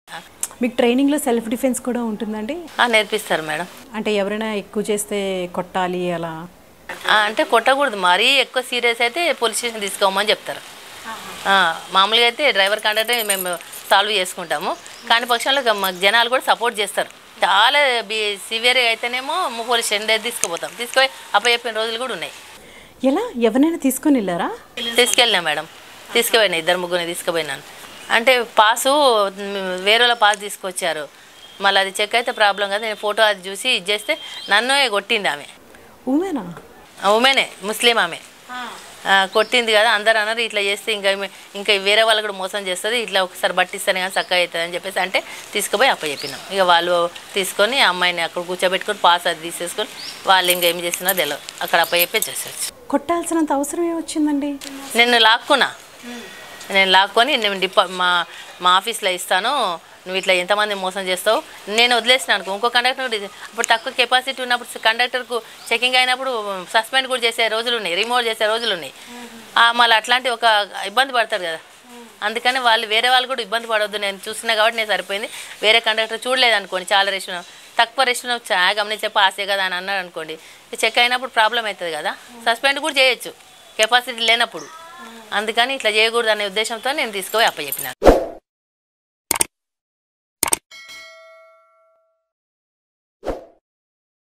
మీకు ట్రైనింగ్లో self defence కూడా ఉంటుందండి ఆ, నేర్పిస్తారు మేడం అంటే ఎవరైనా ఎక్కువ చేస్తే కొట్టాలి అలా ఆ, అంటే కొట్టకూడదు మరీ ఎక్కువ సీరియస్ అయితే పోలీస్ స్టేషన్ తీసుకోమని చెప్తారు ఆ, మామూలుగా అయితే డ్రైవర్ కండక్టర్ మేము సాల్వ్ చేసుకుంటాము కానీ పక్షంలో గ- మాకు జనాలు కూడా సపోర్ట్ చేస్తారు చాలా బి సివియర్గా అయితేనేమో ము- పోలీస్ స్టేషన్ దగ్గర తీసుకుపోతాం తీసుకుపోయి అప్పచెప్పిన రోజులు కూడా ఉన్నాయి ఎలా ఎవరినైనా తీసుకొని వెళ్ళారా తీసుకెళ్ళినా మేడం తీసుకుపోయినా ఇద్దరు ముగ్గురిని తీసుకుపోయినాను అంటే పాసు మ్, వేరే వాళ్ళ పాస్ తీసుకొచ్చారు మళ్ళీ అది చెక్ అయితే ప్రాబ్లం కదా నేను ఫోటో అది చూసి ఇది చేస్తే నన్ను కొట్టింది ఆమె ఉమేనా ఆ ఉమెనే ముస్లిం ఆమె ఆ, కొట్టింది కదా అందరు అన్నారు ఇట్లా చేస్తే ఇంకా ఈమె- ఇంకా వేరే వాళ్ళు కూడా మోసం చేస్తుంది ఇట్లా ఒకసారి బట్టిస్తానే కానీ చక్కగా అవుతుంది అని చెప్పేసి అంటే తీసుకుపోయి అప్ప చెప్పినాం ఇక వాళ్ళు తీసుకొని ఆ అమ్మాయిని అక్కడ కూర్చోబెట్టుకొని పాస్ అది తీసేసుకొని వాళ్ళు ఇంకా ఏం చేసినా తెలియదు అక్కడ అప్ప చెప్పి చేసేసి కొట్టాల్సినంత అవసరం ఏమొచ్చిందండి నేను లాక్కున్నా నేను లాక్కొని నేను డిపా మా మా ఆఫీస్లో ఇస్తాను నువ్వు ఇట్లా ఎంతమంది మోసం చేస్తావు నేను వదిలేసిన అనుకో ఇంకో కండక్టర్ అప్పుడు తక్కువ కెపాసిటీ ఉన్నప్పుడు కండక్టర్కు చెకింగ్ అయినప్పుడు సస్పెండ్ కూడా చేసే రోజులు ఉన్నాయి రిమూవ్ చేసే రోజులు ఉన్నాయి ఆ, మళ్ళీ అట్లాంటి ఒక ఇబ్బంది పడతారు కదా అందుకని వాళ్ళు వేరే వాళ్ళు కూడా ఇబ్బంది పడవద్దు నేను చూస్తున్నా కాబట్టి నేను సరిపోయింది వేరే కండక్టర్ చూడలేదు అనుకోండి చాలా రెస్ట్ తక్కువ రెస్ట్ గమనించే పాసే కదా అని అన్నాడు అనుకోండి చెక్ అయినప్పుడు ప్రాబ్లం అవుతుంది కదా సస్పెండ్ కూడా చేయొచ్చు కెపాసిటీ లేనప్పుడు అందుకని ఇట్లా చేయకూడదు అనే ఉద్దేశంతో నేను తీసుకుపోయి అప్పచెప్పినాను